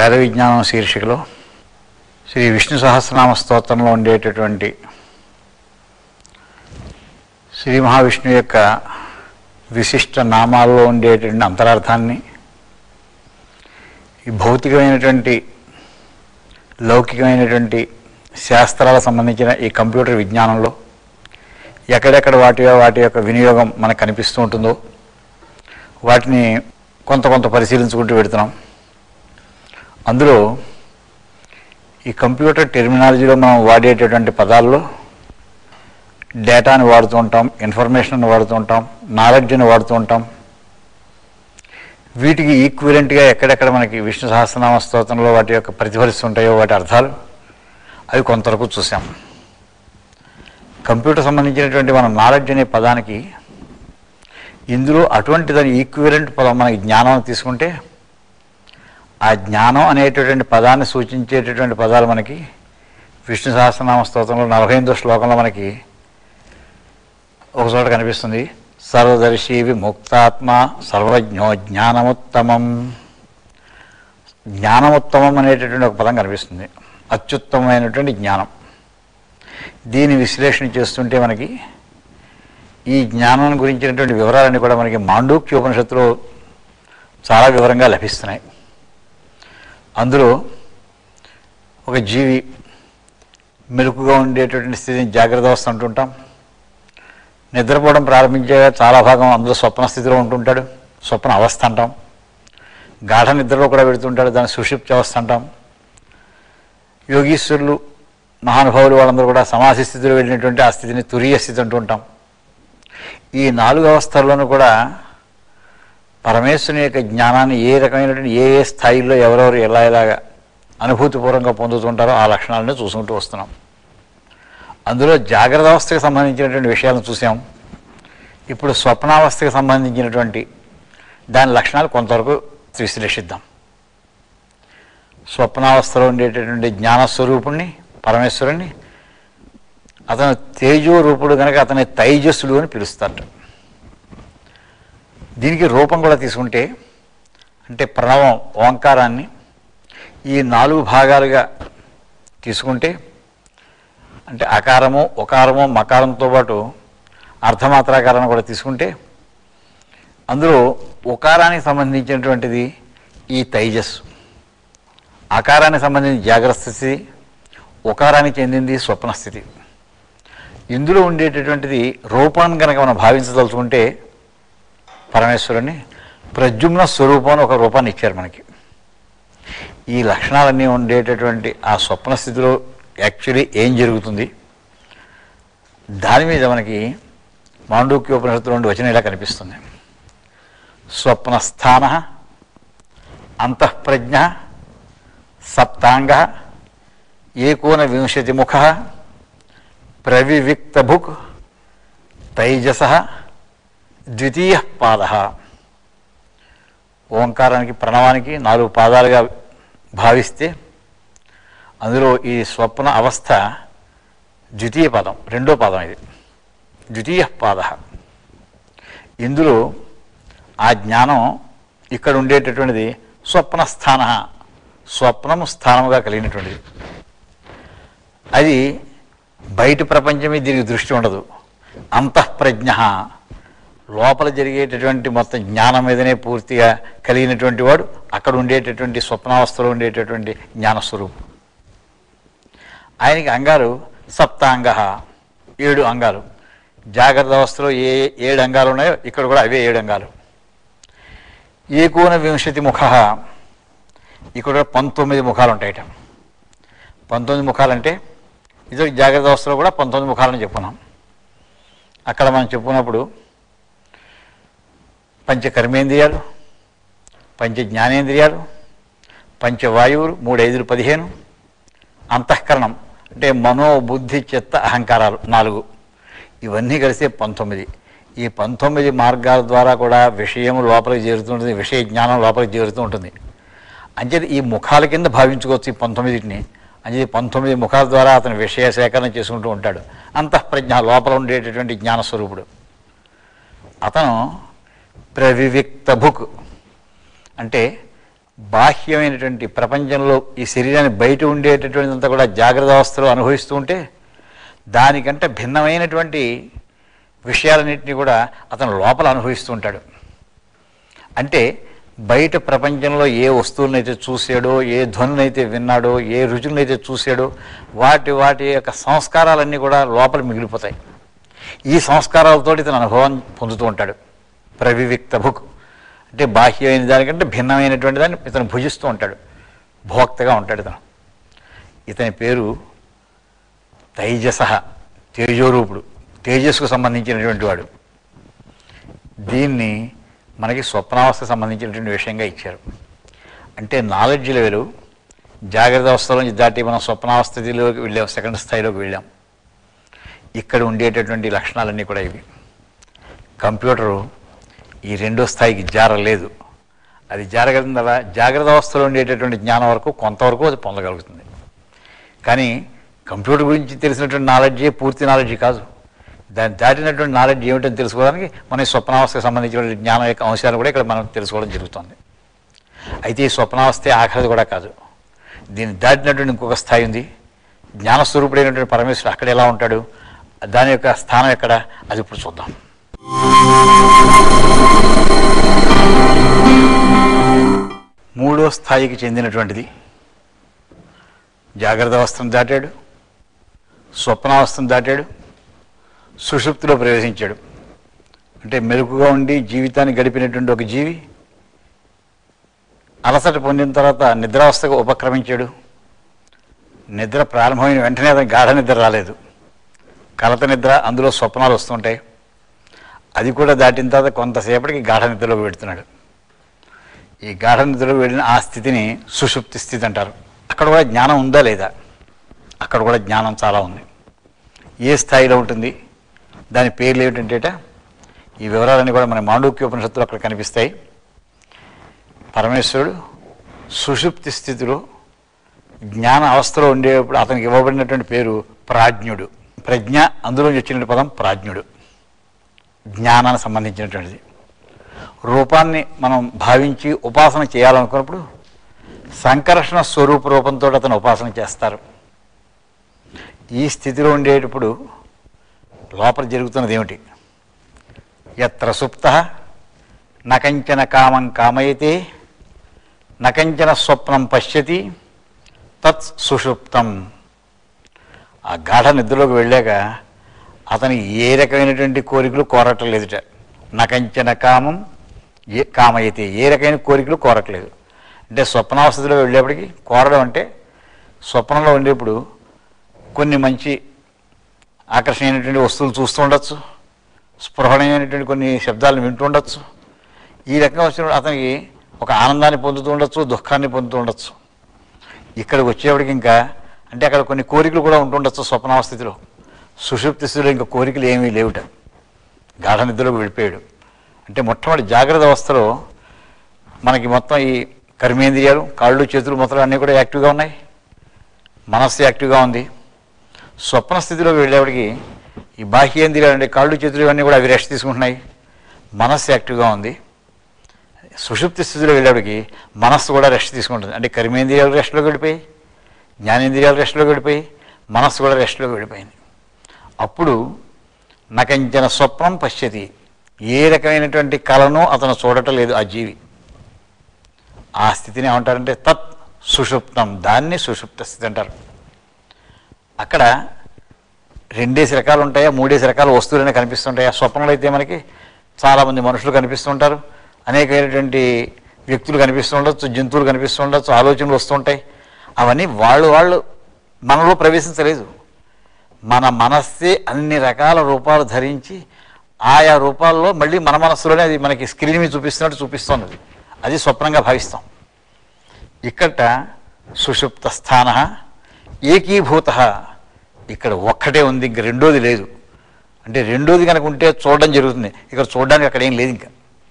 వేద విజ్ఞానం శీర్షికలో శ్రీ విష్ణు సహస్రనామ స్తోత్రంలో ఉండేటటువంటి శ్రీ మహావిష్ణువు యొక్క విశిష్ట నామాల్లో ఉండేటువంటి అంతరార్థాన్ని ఈ భౌతికమైనటువంటి లౌకికమైనటువంటి శాస్త్రాలకు సంబంధించిన ఈ కంప్యూటర్ విజ్ఞానంలో ఎక్కడెక్కడ వాటి వాటి యొక్క వినియోగం మనకు కనిపిస్తూ ఉంటుందో వాటిని కొంత కొంత పరిశీలించుకుంటూ పెడుతున్నాం అందులో ఈ కంప్యూటర్ టెర్మినాలజీలో మనం వాడేటటువంటి పదాల్లో డేటాని వాడుతూ ఉంటాం ఇన్ఫర్మేషన్ వాడుతూ ఉంటాం నాలెడ్జ్ని వాడుతూ ఉంటాం వీటికి ఈక్విలెంట్గా ఎక్కడెక్కడ మనకి విష్ణు సహస్రనామ స్తోత్రంలో వాటి యొక్క ప్రతిఫలిస్తుంటాయో వాటి అర్థాలు అవి కొంతవరకు చూసాం కంప్యూటర్ సంబంధించినటువంటి మన నాలెడ్జ్ అనే పదానికి ఇందులో అటువంటి దాని ఈక్విలెంట్ పదం మనకి జ్ఞానం తీసుకుంటే ఆ జ్ఞానం అనేటటువంటి పదాన్ని సూచించేటటువంటి పదాలు మనకి విష్ణు సహస్రనామ స్తోత్రంలో నలభై ఎనిమిదో శ్లోకంలో మనకి ఒక చోట కనిపిస్తుంది సర్వదర్శి విముక్తాత్మ సర్వజ్ఞో జ్ఞానముత్తమం జ్ఞానముత్తమం అనేటటువంటి ఒక పదం కనిపిస్తుంది అత్యుత్తమమైనటువంటి జ్ఞానం దీని విశ్లేషణ చేస్తుంటే మనకి ఈ జ్ఞానం గురించినటువంటి వివరాలన్నీ కూడా మనకి మాండూక్య ఉపనిషత్తులో చాలా వివరంగా లభిస్తున్నాయి అందులో ఒక జీవి మెలుకుగా ఉండేటటువంటి స్థితిని జాగ్రత్త అవస్థ అంటుంటాం నిద్రపోవడం ప్రారంభించే చాలా భాగం అందులో స్వప్న స్థితిలో ఉంటుంటాడు స్వప్న అవస్థ అంటాం గాఢ నిద్రలో కూడా పెడుతుంటాడు దాన్ని సుషిప్తి అవస్థ అంటాం యోగీశ్వరులు మహానుభావులు వాళ్ళందరూ కూడా సమాధి స్థితిలో వెళ్ళినటువంటి ఆ స్థితిని తురీయ స్థితి అంటూ ఉంటాం ఈ నాలుగు అవస్థల్లోనూ కూడా పరమేశ్వరుని యొక్క జ్ఞానాన్ని ఏ రకమైనటువంటి ఏ ఏ స్థాయిలో ఎవరెవరు ఎలా ఎలాగా అనుభూతిపూర్వకంగా పొందుతుంటారో ఆ లక్షణాలను చూసుకుంటూ వస్తున్నాం అందులో జాగ్రత్త అవస్థకు సంబంధించినటువంటి విషయాలను చూసాం ఇప్పుడు స్వప్నావస్థకు సంబంధించినటువంటి దాని లక్షణాలు కొంతవరకు విశ్లేషిద్దాం స్వప్నావస్థలో ఉండేటటువంటి జ్ఞానస్వరూపుణ్ణి పరమేశ్వరుణ్ణి అతను తేజో రూపుడు కనుక అతని తైజస్సుడు అని పిలుస్తారట దీనికి రూపం కూడా తీసుకుంటే అంటే ప్రణవం ఓంకారాన్ని ఈ నాలుగు భాగాలుగా తీసుకుంటే అంటే అకారము ఒకారము మకారంతో పాటు అర్ధమాత్రాకారాన్ని కూడా తీసుకుంటే అందులో ఉకారానికి సంబంధించినటువంటిది ఈ తైజస్సు ఆకారానికి సంబంధించిన జాగ్రత్త స్థితి ఉకారానికి చెందింది స్వప్న స్థితి ఇందులో ఉండేటటువంటిది రూపం కనుక మనం భావించదలుచుకుంటే పరమేశ్వరుని ప్రద్యుమ్న స్వరూపం అని ఒక రూపాన్ని ఇచ్చారు మనకి ఈ లక్షణాలన్నీ ఉండేటటువంటి ఆ స్వప్న స్థితిలో యాక్చువల్లీ ఏం జరుగుతుంది దాని మీద మనకి మాండూక్యోపనిషత్తులో ఉండి వచనం ఇలా కనిపిస్తుంది స్వప్నస్థాన అంతఃప్రజ్ఞ సప్తాంగ ఏకోన వింశతి ముఖ ప్రవివిక్తభుక్ తైజస ద్వితీయ పాద ఓంకారానికి ప్రణవానికి నాలుగు పాదాలుగా భావిస్తే అందులో ఈ స్వప్న అవస్థ ద్వితీయ పదం రెండో పదం ఇది ద్వితీయ పాద ఇందులో ఆ జ్ఞానం ఇక్కడ ఉండేటటువంటిది స్వప్న స్థాన స్వప్నము స్థానముగా కలిగినటువంటిది అది బయట ప్రపంచమే దీనికి దృష్టి ఉండదు అంతఃప్రజ్ఞ లోపల జరిగేటటువంటి మొత్తం జ్ఞానం మీదనే పూర్తిగా కలిగినటువంటి వాడు అక్కడ ఉండేటటువంటి స్వప్నావస్థలో ఉండేటటువంటి జ్ఞానస్వరూపం ఆయనకి అంగాలు సప్తాంగ ఏడు అంగాలు జాగ్రత్త అవస్థలో ఏ ఏడు అంగాలు ఉన్నాయో ఇక్కడ కూడా అవే ఏడు అంగాలు ఏకోన వింశతి ముఖ ఇక్కడ పంతొమ్మిది ముఖాలు ఉంటాయట పంతొమ్మిది ముఖాలంటే ఇది జాగ్రత్త అవస్థలో కూడా పంతొమ్మిది ముఖాలని చెప్పుకున్నాం అక్కడ మనం చెప్పుకున్నప్పుడు పంచ కర్మేంద్రియాలు పంచ జ్ఞానేంద్రియాలు పంచవాయువులు మూడు ఐదులు పదిహేను అంతఃకరణం అంటే మనో బుద్ధి చిత్త అహంకారాలు నాలుగు ఇవన్నీ కలిస్తే పంతొమ్మిది ఈ పంతొమ్మిది మార్గాల ద్వారా కూడా విషయం లోపలికి చేరుతుంటుంది విషయ జ్ఞానం లోపలికి చేరుతూ ఉంటుంది అంచేది ఈ ముఖాల కింద భావించుకోవచ్చు ఈ పంతొమ్మిదిని అంచేది పంతొమ్మిది ముఖాల ద్వారా అతను విషయ సేకరణ చేసుకుంటూ ఉంటాడు అంతఃప్రజ్ఞ లోపల ఉండేటటువంటి జ్ఞానస్వరూపుడు అతను ప్రవివిక్త బుక్ అంటే బాహ్యమైనటువంటి ప్రపంచంలో ఈ శరీరాన్ని బయట ఉండేటటువంటిదంతా కూడా జాగ్రత్త అవస్థలో అనుభవిస్తూ ఉంటే దానికంటే భిన్నమైనటువంటి విషయాలన్నింటినీ కూడా అతను లోపల అనుభవిస్తూ ఉంటాడు అంటే బయట ప్రపంచంలో ఏ వస్తువులనైతే చూశాడో ఏ ధ్వనులైతే విన్నాడో ఏ రుచులనైతే చూశాడో వాటి వాటి యొక్క సంస్కారాలన్నీ కూడా లోపల మిగిలిపోతాయి ఈ సంస్కారాలతో ఇతను అనుభవం పొందుతూ ఉంటాడు ప్రవివిక్త భుక్ అంటే బాహ్యమైన దానికంటే భిన్నమైనటువంటి దాన్ని ఇతను భుజిస్తూ ఉంటాడు భోక్తగా ఉంటాడు ఇతను ఇతని పేరు తైజస తేజోరూపుడు తేజస్సుకు సంబంధించినటువంటి వాడు దీన్ని మనకి స్వప్నావస్థకు సంబంధించినటువంటి విషయంగా ఇచ్చారు అంటే నాలెడ్జ్ లెవెల్ జాగ్రత్త అవస్థలో నుంచి దాటి మనం స్వప్నావస్థలోకి వెళ్ళాం సెకండ్ స్థాయిలోకి వెళ్ళాం ఇక్కడ ఉండేటటువంటి లక్షణాలన్నీ కూడా ఇవి కంప్యూటరు ఈ రెండో స్థాయికి జారలేదు అది జారగలిగింది అలా జాగ్రత్త అవస్థలో ఉండేటటువంటి జ్ఞానం వరకు కొంతవరకు అది పొందగలుగుతుంది కానీ కంప్యూటర్ గురించి తెలిసినటువంటి నాలెడ్జే పూర్తి నాలెడ్జ్ కాదు దాన్ని దాటినటువంటి నాలెడ్జ్ ఏమిటని తెలుసుకోవడానికి మన ఈ స్వప్నావస్థకు సంబంధించిన జ్ఞానం యొక్క అంశాలు కూడా ఇక్కడ మనం తెలుసుకోవడం జరుగుతుంది అయితే ఈ స్వప్నావస్థే ఆఖరిది కూడా కాదు దీన్ని దాటినటువంటి ఇంకొక స్థాయి ఉంది జ్ఞానస్వరూపుడైనటువంటి పరమేశ్వరుడు అక్కడ ఎలా ఉంటాడు దాని యొక్క స్థానం ఎక్కడ అది ఇప్పుడు చూద్దాం మూడో స్థాయికి చెందినటువంటిది జాగ్రత్త అవస్థను దాటాడు స్వప్నావస్థను దాటాడు సుషుప్తిలో ప్రవేశించాడు అంటే మెరుకుగా ఉండి జీవితాన్ని గడిపినటువంటి ఒక జీవి అలసట పొందిన తర్వాత నిద్రావస్థకు ఉపక్రమించాడు నిద్ర ప్రారంభమైన వెంటనే అతను గాఢ నిద్ర రాలేదు కలత నిద్ర అందులో స్వప్నాలు వస్తుంటాయి అది కూడా దాటిన తర్వాత కొంతసేపటికి గాఢ నిద్రలోకి పెడుతున్నాడు ఈ గాఢ నిద్రలోకి వెళ్ళిన ఆ స్థితిని సుషుప్తి స్థితి అంటారు అక్కడ కూడా జ్ఞానం ఉందా లేదా అక్కడ కూడా జ్ఞానం చాలా ఉంది ఏ స్థాయిలో ఉంటుంది దాని పేర్లు ఏమిటంటేట ఈ వివరాలన్నీ కూడా మన మాండూక్యోపనిషత్తులు అక్కడ కనిపిస్తాయి పరమేశ్వరుడు సుషుప్తి స్థితిలో జ్ఞాన అవస్థలో ఉండేటప్పుడు అతనికి ఇవ్వబడినటువంటి పేరు ప్రాజ్ఞుడు ప్రజ్ఞ అందులో వచ్చిన పదం ప్రాజ్ఞుడు జ్ఞానానికి సంబంధించినటువంటిది రూపాన్ని మనం భావించి ఉపాసన చేయాలనుకున్నప్పుడు సంకర్షణ స్వరూప రూపంతో అతను ఉపాసన చేస్తారు ఈ స్థితిలో ఉండేటప్పుడు లోపల జరుగుతున్నది ఏమిటి ఎత్ర సుప్త నకంచన కామం కామయతే నకంచన స్వప్నం పశ్యతి తత్ సుషుప్తం ఆ గాఢ నిద్రలోకి వెళ్ళాక అతని ఏ రకమైనటువంటి కోరికలు కోరటం లేదుట నకంచన కామం ఏ కామయతే ఏ రకమైన కోరికలు కోరట్లేదు అంటే స్వప్నావస్థలో వెళ్ళేప్పటికి కోరడం అంటే స్వప్నంలో ఉండేప్పుడు కొన్ని మంచి ఆకర్షణీయమైనటువంటి వస్తువులు చూస్తూ ఉండొచ్చు స్పృహణీయమైనటువంటి కొన్ని శబ్దాలను వింటూ ఉండొచ్చు ఈ రకంగా వచ్చినప్పుడు అతనికి ఒక ఆనందాన్ని పొందుతూ ఉండొచ్చు దుఃఖాన్ని పొందుతూ ఉండొచ్చు ఇక్కడికి వచ్చేప్పటికి ఇంకా అంటే అక్కడ కొన్ని కోరికలు కూడా ఉంటుండొచ్చు స్వప్నావస్థితిలో సుషుప్తి స్థితిలో ఇంకా కోరికలు ఏమీ లేవుట గాఢ నిద్రలోకి వెళ్ళిపోయాడు అంటే మొట్టమొదటి జాగ్రత్త అవస్థలో మనకి మొత్తం ఈ కర్మేంద్రియాలు కాళ్ళు చేతులు మొత్తం అన్నీ కూడా యాక్టివ్గా ఉన్నాయి మనస్సు యాక్టివ్గా ఉంది స్వప్న స్థితిలోకి వెళ్ళేవాడికి ఈ బాహ్యేంద్రియాలు అంటే కాళ్ళు చేతులు ఇవన్నీ కూడా అవి రెస్ట్ తీసుకుంటున్నాయి మనస్సు యాక్టివ్గా ఉంది సుషుప్తి స్థితిలో వెళ్ళేవాడికి మనస్సు కూడా రెస్ట్ తీసుకుంటుంది అంటే కర్మేంద్రియాలు రెస్ట్లోకి వెళ్ళిపోయి జ్ఞానేంద్రియాలు రెస్ట్లోకి వెళ్ళిపోయి మనస్సు కూడా రెస్ట్లోకి వెళ్ళిపోయింది అప్పుడు నకంచన స్వప్నం పశ్యతి ఏ రకమైనటువంటి కళను అతను చూడటం లేదు ఆ జీవి ఆ స్థితిని ఏమంటారంటే తత్ సుషుప్తం దాన్ని సుషుప్త స్థితి అంటారు అక్కడ రెండేసి రకాలు ఉంటాయా మూడేసి రకాల వస్తువులనే కనిపిస్తుంటాయా స్వప్నంలో అయితే మనకి చాలామంది మనుషులు కనిపిస్తుంటారు అనేకమైనటువంటి వ్యక్తులు కనిపిస్తూ ఉండొచ్చు జంతువులు కనిపిస్తూ ఉండొచ్చు ఆలోచనలు వస్తుంటాయి అవన్నీ వాళ్ళు వాళ్ళు మనలో ప్రవేశించలేదు మన మనస్సే అన్ని రకాల రూపాలు ధరించి ఆయా రూపాల్లో మళ్ళీ మన మనస్సులోనే అది మనకి స్క్రీన్ మీద చూపిస్తున్నట్టు చూపిస్తున్నది అది స్వప్నంగా భావిస్తాం ఇక్కట సుషుప్త స్థాన ఏకీభూత ఇక్కడ ఒక్కటే ఉంది ఇంక రెండోది లేదు అంటే రెండోది కనుక ఉంటే చూడడం జరుగుతుంది ఇక్కడ చూడడానికి అక్కడ ఏం లేదు ఇంకా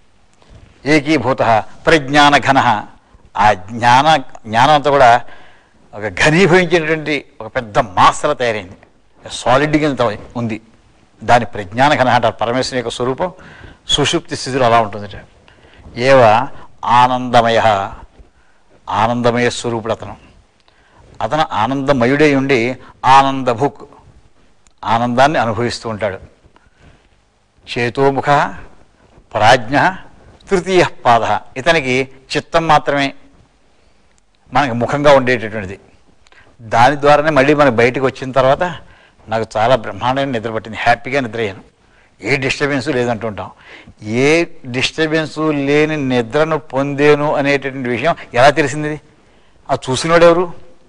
ఏకీభూత ప్రజ్ఞాన ఘన ఆ జ్ఞాన జ్ఞానం అంతా కూడా ఒక ఘనీభవించినటువంటి ఒక పెద్ద మాసల తయారైంది సాలిడ్ కింద ఉంది దాని ప్రజ్ఞాన ఘన అంటారు పరమేశ్వరుని యొక్క స్వరూపం సుషుప్తి స్థితిలో అలా ఉంటుంది ఏవ ఆనందమయ ఆనందమయ స్వరూపుడు అతను అతను ఆనందమయుడై ఉండి ఆనందభుక్ ఆనందాన్ని అనుభవిస్తూ ఉంటాడు చేతోముఖ ప్రాజ్ఞ తృతీయ పాద ఇతనికి చిత్తం మాత్రమే మనకి ముఖంగా ఉండేటటువంటిది దాని ద్వారానే మళ్ళీ మనకి బయటకు వచ్చిన తర్వాత నాకు చాలా బ్రహ్మాండంగా నిద్ర పట్టింది హ్యాపీగా నిద్రయ్యాను ఏ డిస్టర్బెన్స్ లేదంటుంటాం ఏ డిస్టర్బెన్స్ లేని నిద్రను పొందేను అనేటటువంటి విషయం ఎలా తెలిసింది ఇది? ఆ చూసినోడు ఎవరు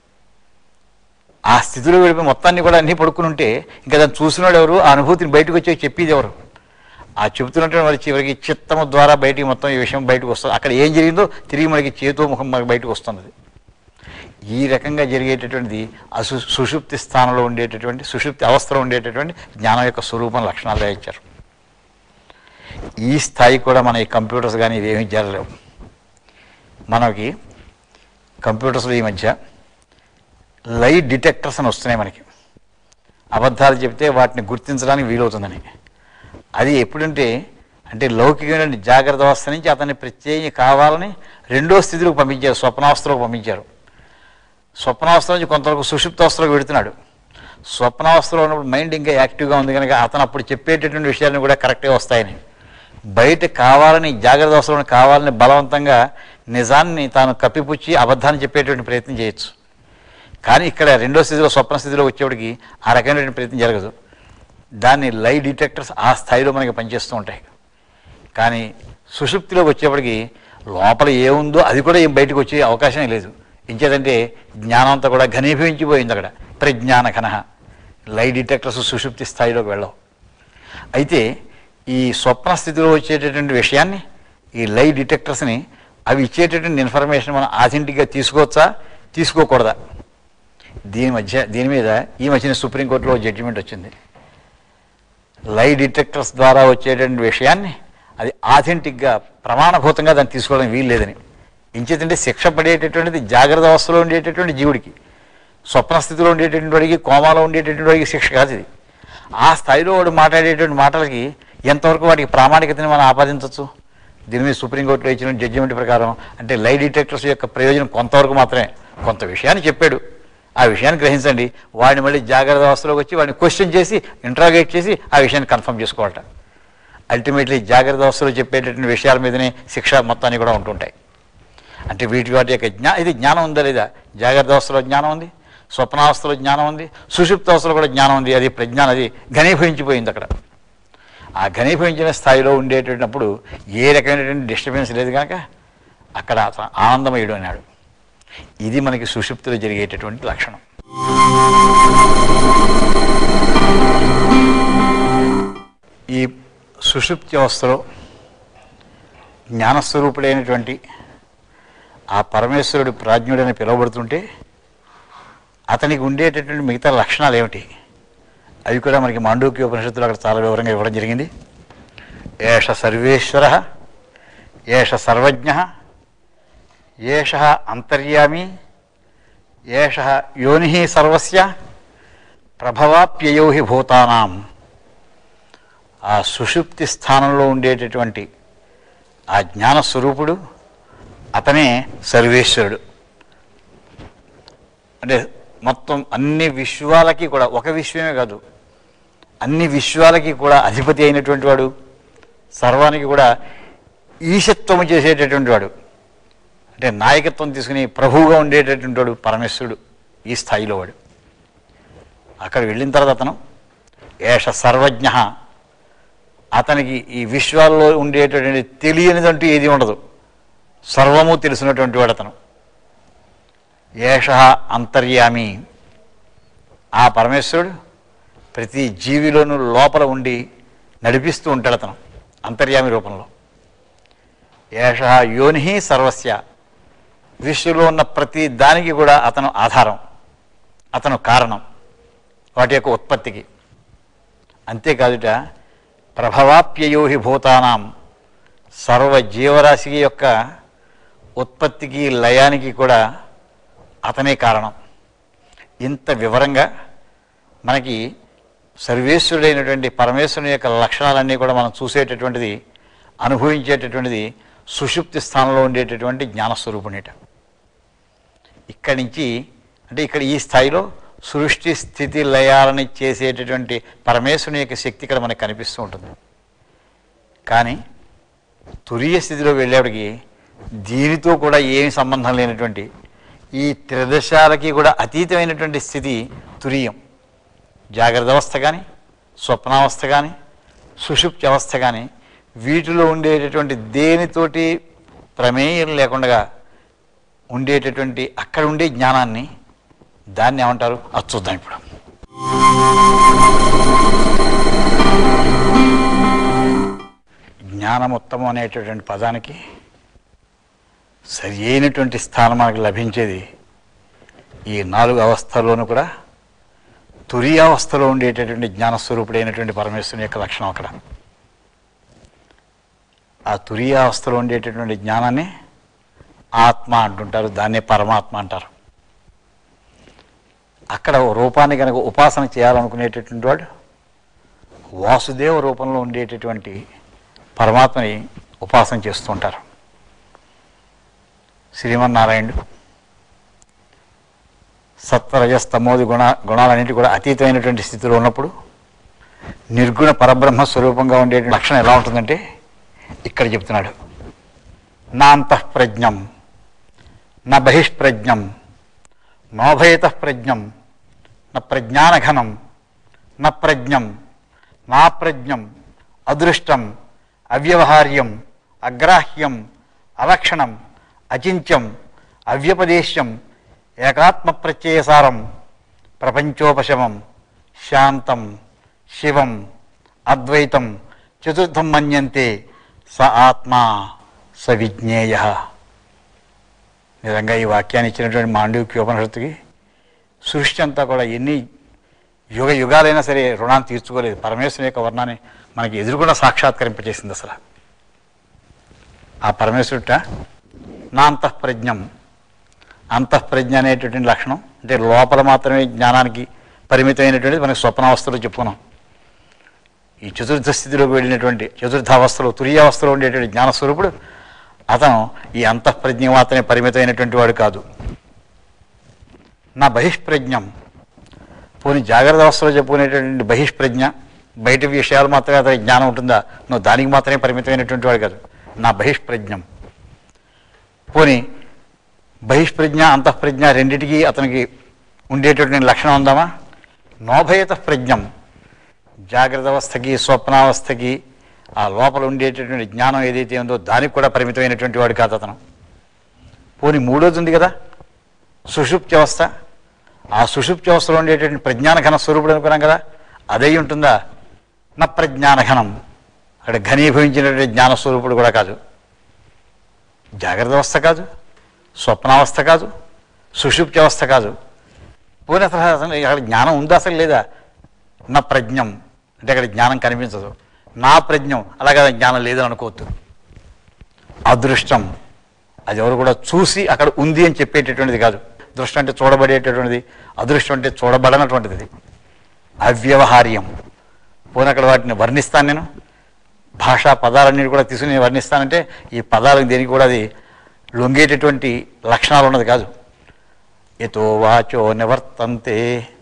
ఆ స్థితిలో వెళ్ళిపోయి మొత్తాన్ని కూడా అన్నీ పడుకుని ఉంటే ఇంకా దాన్ని చూసినోడు ఎవరు ఆ అనుభూతిని బయటకు వచ్చి చెప్పేది ఎవరు ఆ చెబుతున్నటువంటి మరి చివరికి చిత్తము ద్వారా బయటికి మొత్తం ఈ విషయం బయటకు వస్తుంది అక్కడ ఏం జరిగిందో తిరిగి మనకి చేతో ముఖం మనకి బయటకు వస్తున్నది ఈ రకంగా జరిగేటటువంటిది అసు సుషుప్తి స్థానంలో ఉండేటటువంటి సుషుప్తి అవస్థలో ఉండేటటువంటి జ్ఞానం యొక్క స్వరూపం లక్షణాలు ఇచ్చారు ఈ స్థాయి కూడా మన ఈ కంప్యూటర్స్ కానీ ఇవేమీ జరగలేవు మనకి కంప్యూటర్స్లో ఈ మధ్య లై డిటెక్టర్స్ అని వస్తున్నాయి మనకి అబద్ధాలు చెప్తే వాటిని గుర్తించడానికి వీలవుతుందని అది ఎప్పుడంటే అంటే లౌకికమైన జాగ్రత్త అవస్థ నుంచి అతన్ని ప్రత్యేకంగా కావాలని రెండో స్థితిలోకి పంపించారు స్వప్నావస్థలోకి పంపించారు స్వప్నావస్థ నుంచి కొంతవరకు సుషుప్తావస్థలోకి పెడుతున్నాడు స్వప్నావస్థలో ఉన్నప్పుడు మైండ్ ఇంకా యాక్టివ్గా ఉంది కనుక అతను అప్పుడు చెప్పేటటువంటి విషయాలను కూడా కరెక్ట్గా వస్తాయని బయట కావాలని జాగ్రత్త అవస్థలో కావాలని బలవంతంగా నిజాన్ని తాను కప్పిపుచ్చి అబద్ధాన్ని చెప్పేటువంటి ప్రయత్నం చేయొచ్చు కానీ ఇక్కడ రెండో స్థితిలో స్వప్న స్థితిలో వచ్చేప్పటికి ఆ రకమైనటువంటి ప్రయత్నం జరగదు దాన్ని లై డిటెక్టర్స్ ఆ స్థాయిలో మనకి పనిచేస్తూ ఉంటాయి కానీ సుషుప్తిలోకి వచ్చేప్పటికి లోపల ఏముందో అది కూడా ఏం బయటకు వచ్చే అవకాశమే లేదు ఇంకేదంటే జ్ఞానం అంతా కూడా ఘనీభవించిపోయింది అక్కడ ప్రజ్ఞాన ఘన లై డిటెక్టర్స్ సుషుప్తి స్థాయిలోకి వెళ్ళవు అయితే ఈ స్వప్న స్థితిలో వచ్చేటటువంటి విషయాన్ని ఈ లై డిటెక్టర్స్ని అవి ఇచ్చేటటువంటి ఇన్ఫర్మేషన్ మనం ఆథెంటిక్గా తీసుకోవచ్చా తీసుకోకూడదా దీని మధ్య దీని మీద ఈ మధ్యన సుప్రీంకోర్టులో జడ్జిమెంట్ వచ్చింది లై డిటెక్టర్స్ ద్వారా వచ్చేటువంటి విషయాన్ని అది ఆథెంటిక్గా ప్రమాణభూతంగా దాన్ని తీసుకోవడం వీలు లేదని ఇంచేతంటే శిక్ష పడేటటువంటిది జాగ్రత్త అవస్థలో ఉండేటటువంటి జీవుడికి స్వప్న స్థితిలో ఉండేటటువంటి వాడికి కోమాలో ఉండేటటువంటి వాడికి శిక్ష కాదు ఇది ఆ స్థాయిలో వాడు మాట్లాడేటువంటి మాటలకి ఎంతవరకు వాడికి ప్రామాణికతని మనం ఆపాదించవచ్చు దీని మీద సుప్రీంకోర్టులో ఇచ్చిన జడ్జిమెంట్ ప్రకారం అంటే లై డిటెక్టర్స్ యొక్క ప్రయోజనం కొంతవరకు మాత్రమే కొంత విషయాన్ని చెప్పాడు ఆ విషయాన్ని గ్రహించండి వాడిని మళ్ళీ జాగ్రత్త అవస్థలోకి వచ్చి వాడిని క్వశ్చన్ చేసి ఇంట్రాగేట్ చేసి ఆ విషయాన్ని కన్ఫర్మ్ చేసుకోవాలట అల్టిమేట్లీ జాగ్రత్త అవస్థలో చెప్పేటటువంటి విషయాల మీదనే శిక్ష మొత్తాన్ని కూడా ఉంటుంటాయి అంటే వీటి వాటి యొక్క జ్ఞా ఇది జ్ఞానం ఉందా లేదా జాగ్రత్త అవస్థలో జ్ఞానం ఉంది స్వప్నావస్థలో జ్ఞానం ఉంది సుషుప్త అవస్థలో కూడా జ్ఞానం ఉంది అది ప్రజ్ఞానం అది ఘనీభవించిపోయింది అక్కడ ఆ ఘనీభవించిన స్థాయిలో ఉండేటప్పుడు ఏ రకమైనటువంటి డిస్టర్బెన్స్ లేదు కనుక అక్కడ అతను ఆనందమయుడు అన్నాడు ఇది మనకి సుషుప్తిలో జరిగేటటువంటి లక్షణం ఈ సుషుప్తి అవస్థలో జ్ఞానస్వరూపుడైనటువంటి ఆ పరమేశ్వరుడు ప్రాజ్ఞుడని పిలువబడుతుంటే అతనికి ఉండేటటువంటి మిగతా లక్షణాలు ఏమిటి అవి కూడా మనకి మాండూక్య ఉపనిషత్తులు అక్కడ చాలా వివరంగా ఇవ్వడం జరిగింది ఏష సర్వేశ్వర ఏష సర్వజ్ఞ ఏష అంతర్యామి ఏష యోని సర్వస్య ప్రభవాప్యయో హి భూతానాం ఆ సుషుప్తి స్థానంలో ఉండేటటువంటి ఆ జ్ఞానస్వరూపుడు అతనే సర్వేశ్వరుడు అంటే మొత్తం అన్ని విశ్వాలకి కూడా ఒక విశ్వమే కాదు అన్ని విశ్వాలకి కూడా అధిపతి అయినటువంటి వాడు సర్వానికి కూడా ఈశత్వం చేసేటటువంటి వాడు అంటే నాయకత్వం తీసుకుని ప్రభువుగా ఉండేటటువంటి వాడు పరమేశ్వరుడు ఈ స్థాయిలో వాడు అక్కడ వెళ్ళిన తర్వాత అతను ఏష సర్వజ్ఞ అతనికి ఈ విశ్వాల్లో ఉండేటటువంటి తెలియనిదంటూ ఏది ఉండదు సర్వము తెలిసినటువంటి వాడు అతను ఏష అంతర్యామి ఆ పరమేశ్వరుడు ప్రతి జీవిలోనూ లోపల ఉండి నడిపిస్తూ ఉంటాడు అతను అంతర్యామి రూపంలో ఏష యోని సర్వస్య విశ్వలో ఉన్న ప్రతి దానికి కూడా అతను ఆధారం అతను కారణం వాటి యొక్క ఉత్పత్తికి అంతేకాదుట ప్రభవాప్యయోహి భూతానాం సర్వ జీవరాశి యొక్క ఉత్పత్తికి లయానికి కూడా అతనే కారణం ఇంత వివరంగా మనకి సర్వేశ్వరుడైనటువంటి పరమేశ్వరుని యొక్క లక్షణాలన్నీ కూడా మనం చూసేటటువంటిది అనుభవించేటటువంటిది సుషుప్తి స్థానంలో ఉండేటటువంటి జ్ఞానస్వరూపునిట ఇక్కడి నుంచి అంటే ఇక్కడ ఈ స్థాయిలో సృష్టి స్థితి లయాలని చేసేటటువంటి పరమేశ్వరుని యొక్క శక్తి ఇక్కడ మనకు కనిపిస్తూ ఉంటుంది కానీ తురియ స్థితిలో వెళ్ళేప్పటికి దీనితో కూడా ఏమి సంబంధం లేనటువంటి ఈ త్రిదశాలకి కూడా అతీతమైనటువంటి స్థితి తురియం జాగ్రత్త అవస్థ కానీ స్వప్నావస్థ కానీ సుషుప్తి అవస్థ కానీ వీటిలో ఉండేటటువంటి దేనితోటి ప్రమేయం లేకుండా ఉండేటటువంటి అక్కడ ఉండే జ్ఞానాన్ని దాన్ని ఏమంటారు అది చూద్దాం ఇప్పుడు జ్ఞానముత్తమం అనేటటువంటి పదానికి సరి అయినటువంటి స్థానం మనకు లభించేది ఈ నాలుగు అవస్థల్లోనూ కూడా తురియ అవస్థలో ఉండేటటువంటి జ్ఞానస్వరూపుడైనటువంటి పరమేశ్వరుని యొక్క లక్షణం అక్కడ ఆ తురియ అవస్థలో ఉండేటటువంటి జ్ఞానాన్ని ఆత్మ అంటుంటారు దాన్నే పరమాత్మ అంటారు అక్కడ ఓ రూపాన్ని కనుక ఉపాసన చేయాలనుకునేటటువంటి వాడు వాసుదేవ రూపంలో ఉండేటటువంటి పరమాత్మని ఉపాసన చేస్తూ ఉంటారు శ్రీమన్నారాయణుడు సత్వరజస్తమోది గుణ గుణాలన్నింటి కూడా అతీతమైనటువంటి స్థితిలో ఉన్నప్పుడు నిర్గుణ పరబ్రహ్మ స్వరూపంగా ఉండే లక్షణం ఎలా ఉంటుందంటే ఇక్కడ చెప్తున్నాడు నా అంతఃప్రజ్ఞం నా బహిష్ప్రజ్ఞం నోభయత ప్రజ్ఞం న ప్రజ్ఞానఘనం న ప్రజ్ఞం నా ప్రజ్ఞం అదృష్టం అవ్యవహార్యం అగ్రాహ్యం అలక్షణం అచింత్యం అవ్యపదేశ్యం ఏకాత్మ ప్రత్యయసారం ప్రపంచోపశమం శాంతం శివం అద్వైతం చతుర్థం మన్యంతే స ఆత్మా స విజ్ఞేయ నిజంగా ఈ వాక్యాన్ని ఇచ్చినటువంటి మాండవిక్యోపనిషత్తుకి సృష్టి అంతా కూడా ఎన్ని యుగ యుగాలైనా సరే రుణాన్ని తీర్చుకోలేదు పరమేశ్వరుని యొక్క వర్ణాన్ని మనకి ఎదురుకుండా సాక్షాత్కరింపజేసింది అసలు ఆ పరమేశ్వరుట నా అంతఃప్రజ్ఞం అంతఃప్రజ్ఞ అనేటటువంటి లక్షణం అంటే లోపల మాత్రమే జ్ఞానానికి పరిమితమైనటువంటిది మనకి స్వప్నావస్థలో చెప్పుకున్నాం ఈ చతుర్థ స్థితిలోకి వెళ్ళినటువంటి చతుర్థ అవస్థలో తురియావస్థలో ఉండేటువంటి జ్ఞానస్వరూపుడు అతను ఈ అంతఃప్రజ్ఞ మాత్రమే పరిమితమైనటువంటి వాడు కాదు నా బహిష్ప్రజ్ఞం పోనీ జాగ్రత్త అవస్థలో చెప్పుకునేటటువంటి బహిష్ప్రజ్ఞ బయట విషయాలు మాత్రమే అతనికి జ్ఞానం ఉంటుందా నువ్వు దానికి మాత్రమే పరిమితమైనటువంటి వాడు కాదు నా బహిష్ప్రజ్ఞం పోనీ బహిష్ప్రజ్ఞ అంతఃప్రజ్ఞ రెండిటికి అతనికి ఉండేటటువంటి లక్షణం ఉందామా నోభయత ప్రజ్ఞం జాగ్రత్త అవస్థకి స్వప్నావస్థకి ఆ లోపల ఉండేటటువంటి జ్ఞానం ఏదైతే ఉందో దానికి కూడా పరిమితమైనటువంటి వాడు కాదు అతను పోనీ మూడోది ఉంది కదా సుషుప్తి అవస్థ ఆ సుషుప్తి అవస్థలో ఉండేటటువంటి ప్రజ్ఞానఘన స్వరూపుడు అనుకున్నాం కదా అదే ఉంటుందా నా ప్రజ్ఞానఘనం అక్కడ ఘనీభవించినటువంటి జ్ఞానస్వరూపుడు కూడా కాదు జాగ్రత్త అవస్థ కాదు స్వప్నావస్థ కాదు సుషుప్తి అవస్థ కాదు పోనీ అసలు అసలు అక్కడ జ్ఞానం ఉందా అసలు లేదా నా ప్రజ్ఞం అంటే అక్కడ జ్ఞానం కనిపించదు నా ప్రజ్ఞం అలాగే జ్ఞానం లేదని అనుకోవద్దు అదృష్టం అది ఎవరు కూడా చూసి అక్కడ ఉంది అని చెప్పేటటువంటిది కాదు దృష్టం అంటే చూడబడేటటువంటిది అదృష్టం అంటే చూడబడనటువంటిది అది అవ్యవహార్యం పోనీ అక్కడ వాటిని వర్ణిస్తాను నేను భాషా పదాలన్నీ కూడా తీసుకుని నేను వర్ణిస్తానంటే ఈ పదాలకు దేనికి కూడా అది లొంగేటటువంటి లక్షణాలు ఉన్నది కాదు ఎతో వాచో నివర్తంతే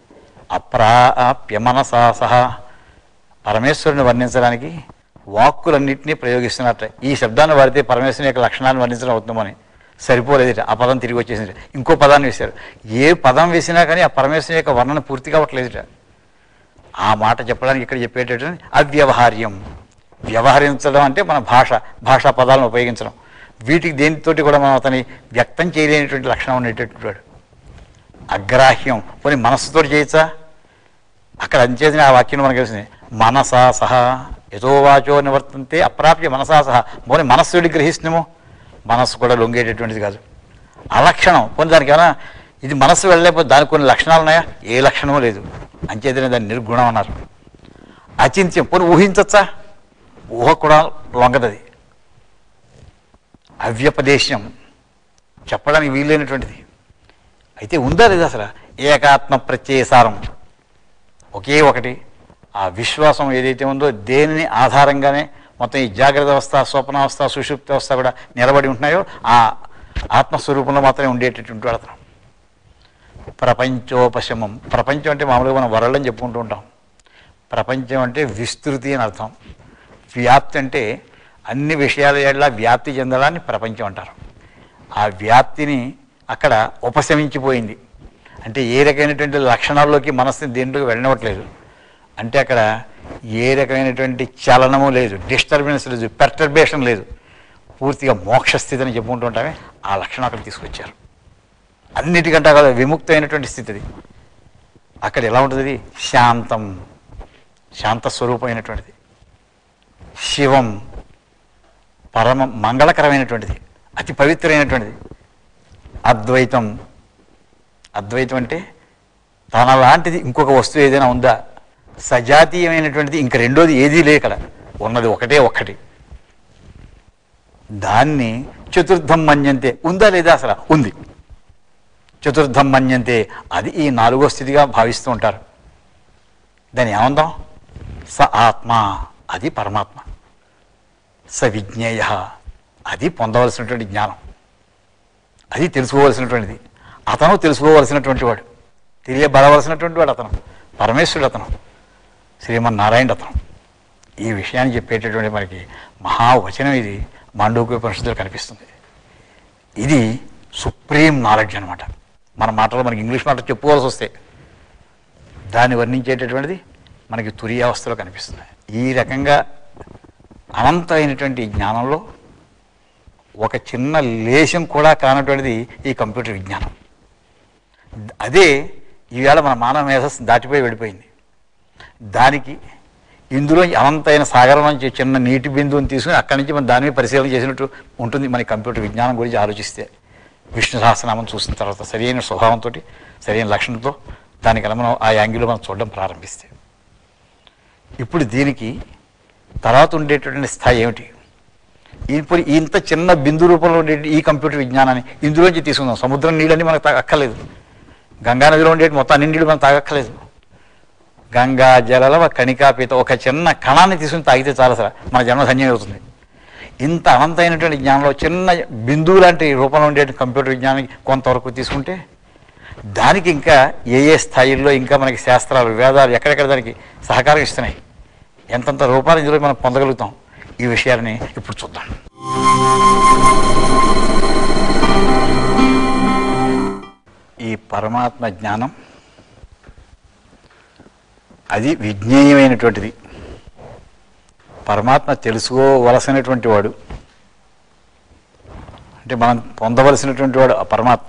అప్రాప్య మనసా సహా పరమేశ్వరుని వర్ణించడానికి వాక్కులన్నింటినీ ప్రయోగిస్తున్నట్ట ఈ శబ్దాన్ని వాడితే పరమేశ్వరుని యొక్క లక్షణాన్ని వర్ణించడం అవుతుందని సరిపోలేదు ఆ పదం తిరిగి వచ్చేసింది ఇంకో పదాన్ని వేశారు ఏ పదం వేసినా కానీ ఆ పరమేశ్వరుని యొక్క వర్ణన పూర్తి కావట్లేదుట ఆ మాట చెప్పడానికి ఇక్కడ చెప్పేటటువంటి అవ్యవహార్యం వ్యవహరించడం అంటే మన భాష భాషా పదాలను ఉపయోగించడం వీటికి దేనితోటి కూడా మనం అతని వ్యక్తం చేయలేనటువంటి లక్షణం ఉండేటటువంటి వాడు అగ్రాహ్యం పోనీ మనస్సుతో చేయొచ్చా అక్కడ అంచేసిన ఆ వాక్యం మనకు తెలిసింది మనసా సహా యథో వాచో నివర్తంతే అప్రాప్య మనసా సహా పోనీ మనస్సుడి గ్రహిస్తున్నాము మనస్సు కూడా లొంగేటటువంటిది కాదు అలక్షణం పోనీ దానికి ఏమైనా ఇది మనస్సు వెళ్ళలేకపోతే దానికి కొన్ని లక్షణాలు ఉన్నాయా ఏ లక్షణమూ లేదు అంచేతనే దాన్ని నిర్గుణం అన్నారు అచింత్యం పోనీ ఊహించచ్చా ఊహ కూడా లొంగదది అవ్యపదేశం చెప్పడానికి వీలైనటువంటిది అయితే ఉందా లేదా అసలు ఏకాత్మ ప్రత్యయసారం ఒకే ఒకటి ఆ విశ్వాసం ఏదైతే ఉందో దేనిని ఆధారంగానే మొత్తం ఈ జాగ్రత్త అవస్థ స్వప్నావస్థ సుషుప్తి అవస్థ కూడా నిలబడి ఉంటున్నాయో ఆ ఆత్మస్వరూపంలో మాత్రమే ఉండేటటువంటి వాడు అతను ప్రపంచోపశమం ప్రపంచం అంటే మామూలుగా మనం వరల్డ్ అని చెప్పుకుంటూ ఉంటాం ప్రపంచం అంటే విస్తృతి అని అర్థం వ్యాప్తి అంటే అన్ని విషయాల ఏళ్ళ వ్యాప్తి చెందడాన్ని ప్రపంచం అంటారు ఆ వ్యాప్తిని అక్కడ ఉపశమించిపోయింది అంటే ఏ రకమైనటువంటి లక్షణాల్లోకి మనస్సుని దేంట్లోకి వెళ్ళనివ్వట్లేదు అంటే అక్కడ ఏ రకమైనటువంటి చలనము లేదు డిస్టర్బెన్స్ లేదు పెర్టర్బేషన్ లేదు పూర్తిగా మోక్ష స్థితి అని చెప్పుకుంటూ ఉంటామే ఆ లక్షణం అక్కడ తీసుకొచ్చారు అన్నిటికంటే అక్కడ విముక్తమైనటువంటి స్థితి అది అక్కడ ఎలా ఉంటుంది శాంతం శాంత స్వరూపమైనటువంటిది శివం పరమ మంగళకరమైనటువంటిది అతి పవిత్రమైనటువంటిది అద్వైతం అద్వైతం అంటే తన లాంటిది ఇంకొక వస్తువు ఏదైనా ఉందా సజాతీయమైనటువంటిది ఇంక రెండోది ఏదీ లే ఇక్కడ ఉన్నది ఒకటే ఒక్కటి దాన్ని చతుర్థం మన్యంతే ఉందా లేదా అసలు ఉంది చతుర్థం మన్యంతే అది ఈ నాలుగో స్థితిగా భావిస్తూ ఉంటారు దాన్ని ఏమందాం స ఆత్మ అది పరమాత్మ స విజ్ఞేయ అది పొందవలసినటువంటి జ్ఞానం అది తెలుసుకోవలసినటువంటిది అతను తెలుసుకోవలసినటువంటి వాడు తెలియబడవలసినటువంటి వాడు అతను పరమేశ్వరుడు అతను శ్రీమన్నారాయణ అతను ఈ విషయాన్ని చెప్పేటటువంటి మనకి మహావచనం ఇది మాండూక్యోపనిషత్తులో కనిపిస్తుంది ఇది సుప్రీం నాలెడ్జ్ అనమాట మన మాటలో మనకి ఇంగ్లీష్ మాట చెప్పుకోవాల్సి వస్తే దాన్ని వర్ణించేటటువంటిది మనకి తురియావస్థలో కనిపిస్తుంది ఈ రకంగా అనంతమైనటువంటి జ్ఞానంలో ఒక చిన్న లేశం కూడా కానటువంటిది ఈ కంప్యూటర్ విజ్ఞానం అదే ఈవేళ మన మానవ మేధస్సు దాటిపోయి వెళ్ళిపోయింది దానికి ఇందులో అనంతమైన సాగరం నుంచి చిన్న నీటి బిందువుని తీసుకుని అక్కడి నుంచి మనం దాని మీద పరిశీలన చేసినట్టు ఉంటుంది మన కంప్యూటర్ విజ్ఞానం గురించి ఆలోచిస్తే విష్ణు సహస్రనామం చూసిన తర్వాత సరైన స్వభావంతో సరైన లక్షణంతో దానికి మనం ఆ యాంగిల్లో మనం చూడడం ప్రారంభిస్తే ఇప్పుడు దీనికి తర్వాత ఉండేటటువంటి స్థాయి ఏమిటి ఇప్పుడు ఇంత చిన్న బిందు రూపంలో ఉండే ఈ కంప్యూటర్ విజ్ఞానాన్ని ఇందులోంచి తీసుకుందాం సముద్రం నీళ్ళని మనకు తా- అక్కర్లేదు గంగా నదిలో ఉండే మొత్తం అన్ని నీళ్ళు మనం తాగక్కర్లేదు గంగా జలల కణికాపీత ఒక చిన్న కణాన్ని తీసుకుని తాగితే చాలా సార్ మన జన్మ ధన్యం అవుతుంది ఇంత అనంతమైనటువంటి జ్ఞానంలో చిన్న బిందువు లాంటి రూపంలో ఉండే కంప్యూటర్ విజ్ఞానానికి కొంతవరకు తీసుకుంటే దానికి ఇంకా ఏ ఏ స్థాయిల్లో ఇంకా మనకి శాస్త్రాలు వేదాలు ఎక్కడెక్కడ దానికి సహకారం ఇస్తున్నాయి ఎంతంత రూపాలు ఇందులో మనం పొందగలుగుతాం ఈ విషయాలని ఇప్పుడు చూద్దాం ఈ పరమాత్మ జ్ఞానం అది విజ్ఞేయమైనటువంటిది పరమాత్మ తెలుసుకోవలసినటువంటి వాడు అంటే మనం పొందవలసినటువంటి వాడు ఆ పరమాత్మ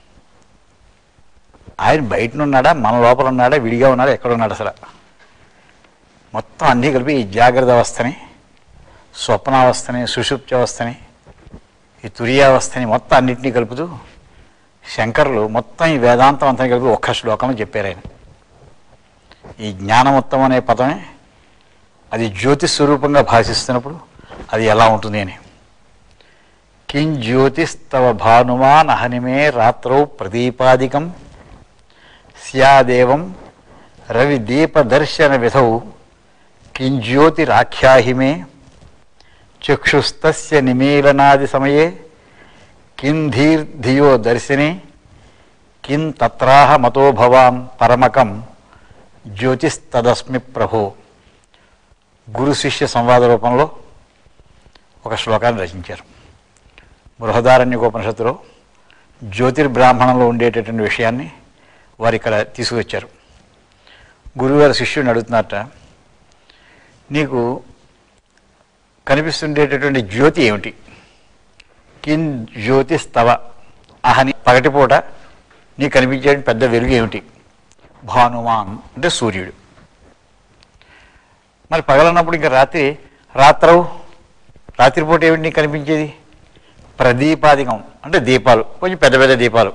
ఆయన బయట ఉన్నాడా మన లోపల ఉన్నాడా విడిగా ఉన్నాడా ఎక్కడ ఉన్నాడు అసలు మొత్తం అన్నీ కలిపి ఈ జాగ్రత్త అవస్థని స్వప్నావస్థని సుషుప్తి అవస్థని ఈ తురియావస్థని మొత్తం అన్నింటినీ కలుపుతూ శంకరులు మొత్తం ఈ వేదాంతం అంతా కలిపి ఒక్క శ్లోకంలో చెప్పారు ఆయన ఈ జ్ఞానమొత్తం అనే పదమే అది జ్యోతి స్వరూపంగా భాషిస్తున్నప్పుడు అది ఎలా ఉంటుంది అని కిం జ్యోతిస్తవ భానుమాన్ అహనిమే రాత్రౌ ప్రదీపాదికం స్యాదేవం రవి దీపదర్శన విధౌ కిం జ్యోతిరాఖ్యాహిమే చక్షుస్తస్య నిమీలనాది సమయే కిం ధీర్ధియో దర్శిని కిం తత్రాహ మతో భవాం పరమకం జ్యోతిస్తదస్మి ప్రభో గురు శిష్య సంవాద రూపంలో ఒక శ్లోకాన్ని రచించారు బృహదారణ్యకోపనిషత్తులో జ్యోతిర్బ్రాహ్మణంలో ఉండేటటువంటి విషయాన్ని వారు ఇక్కడ తీసుకొచ్చారు గురువుగారు శిష్యుడిని అడుగుతున్నారట నీకు కనిపిస్తుండేటటువంటి జ్యోతి ఏమిటి కిన్ జ్యోతిస్తవ అహని పగటిపూట నీకు కనిపించే పెద్ద వెలుగు ఏమిటి భానుమాన్ అంటే సూర్యుడు మరి పగలన్నప్పుడు ఇంకా రాత్రి రాత్రవు రాత్రిపూట ఏమిటి నీకు కనిపించేది ప్రదీపాధికం అంటే దీపాలు కొంచెం పెద్ద పెద్ద దీపాలు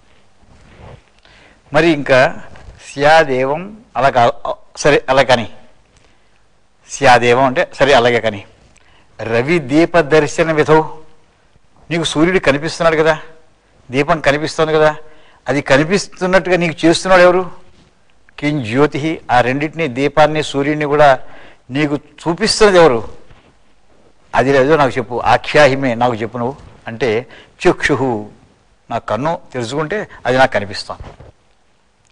మరి ఇంకా స్యాదేవం అలా కా సరే అలా కానీ స్యాదేవం అంటే సరే అలాగే కానీ రవి దీప దర్శన విధవు నీకు సూర్యుడు కనిపిస్తున్నాడు కదా దీపం కనిపిస్తుంది కదా అది కనిపిస్తున్నట్టుగా నీకు చేస్తున్నాడు ఎవరు కిం జ్యోతి ఆ రెండింటిని దీపాన్ని సూర్యుడిని కూడా నీకు చూపిస్తున్నది ఎవరు అది లేదో నాకు చెప్పు ఆఖ్యాహిమే నాకు చెప్పు నువ్వు అంటే చక్షు నా కన్ను తెలుసుకుంటే అది నాకు కనిపిస్తాను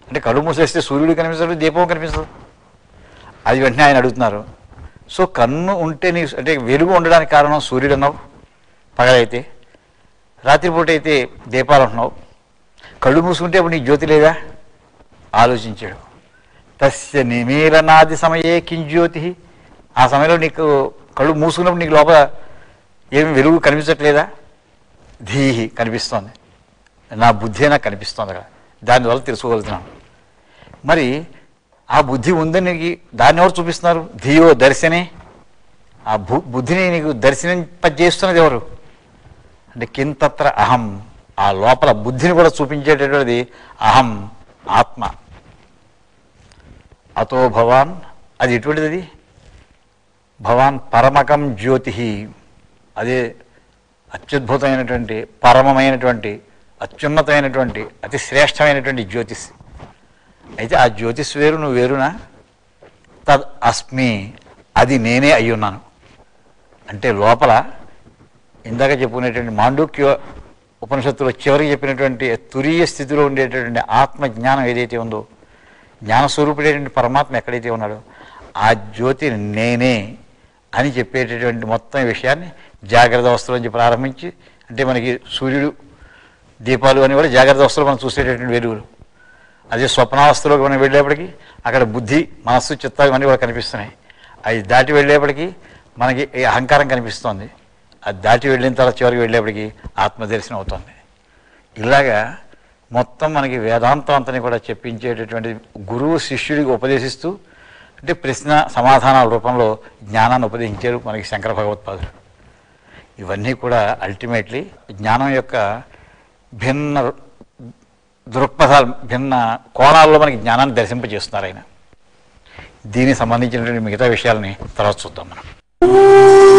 అంటే కళ్ళు మూసేస్తే సూర్యుడు కనిపిస్తాడు దీపం కనిపిస్తుంది అది వెంటనే ఆయన అడుగుతున్నారు సో కన్ను ఉంటే నీ అంటే వెలుగు ఉండడానికి కారణం సూర్యుడు అన్నావు పగలైతే రాత్రిపూట అయితే దీపాలు అంటున్నావు కళ్ళు మూసుకుంటే అప్పుడు నీకు జ్యోతి లేదా ఆలోచించాడు తస్య నిమీలనాది సమయే కింజ్యోతి ఆ సమయంలో నీకు కళ్ళు మూసుకున్నప్పుడు నీకు లోపల ఏమి వెలుగు కనిపించట్లేదా ధీహి కనిపిస్తోంది నా బుద్ధి నాకు కనిపిస్తోంది అక్కడ దానివల్ల తెలుసుకోగలుగుతున్నాను మరి ఆ బుద్ధి ఉందని నీకు దాన్ని ఎవరు చూపిస్తున్నారు ధియో దర్శనే ఆ బు బుద్ధిని నీకు దర్శనింపజేస్తున్నది ఎవరు అంటే కింతత్ర అహం ఆ లోపల బుద్ధిని కూడా చూపించేటటువంటిది అహం ఆత్మ అతో భవాన్ అది ఎటువంటిది అది భవాన్ పరమకం జ్యోతి అదే అత్యద్భుతమైనటువంటి పరమమైనటువంటి అత్యున్నతమైనటువంటి అతి శ్రేష్టమైనటువంటి జ్యోతిష్ అయితే ఆ జ్యోతిష్ వేరు నువ్వు వేరునా తద్ అస్మి అది నేనే అయి ఉన్నాను అంటే లోపల ఇందాక చెప్పుకునేటువంటి మాండూక్య ఉపనిషత్తులో చివరికి చెప్పినటువంటి తురీయ స్థితిలో ఉండేటటువంటి ఆత్మ జ్ఞానం ఏదైతే ఉందో జ్ఞానస్వరూపుడైనటువంటి పరమాత్మ ఎక్కడైతే ఉన్నాడో ఆ జ్యోతి నేనే అని చెప్పేటటువంటి మొత్తం విషయాన్ని జాగ్రత్త అవస్థలో నుంచి ప్రారంభించి అంటే మనకి సూర్యుడు దీపాలు అని కూడా జాగ్రత్త అవస్థలో మనం చూసేటటువంటి వెలుగులు అదే స్వప్నావస్థలోకి మనం వెళ్ళేప్పటికీ అక్కడ బుద్ధి మనస్సు చిత్తం ఇవన్నీ కూడా కనిపిస్తున్నాయి అవి దాటి వెళ్ళేప్పటికీ మనకి ఈ అహంకారం కనిపిస్తోంది అది దాటి వెళ్ళిన తర్వాత చివరికి వెళ్ళేప్పటికీ ఆత్మదర్శనం అవుతుంది ఇలాగా మొత్తం మనకి వేదాంతం అంతని కూడా చెప్పించేటటువంటి గురువు శిష్యుడికి ఉపదేశిస్తూ అంటే ప్రశ్న సమాధానాల రూపంలో జ్ఞానాన్ని ఉపదేశించారు మనకి శంకర భగవత్పాదులు ఇవన్నీ కూడా అల్టిమేట్లీ జ్ఞానం యొక్క భిన్న దృక్పథాలు భిన్న కోణాల్లో మనకి జ్ఞానాన్ని దర్శింపజేస్తున్నారు ఆయన దీనికి సంబంధించినటువంటి మిగతా విషయాలని తర్వాత చూద్దాం మనం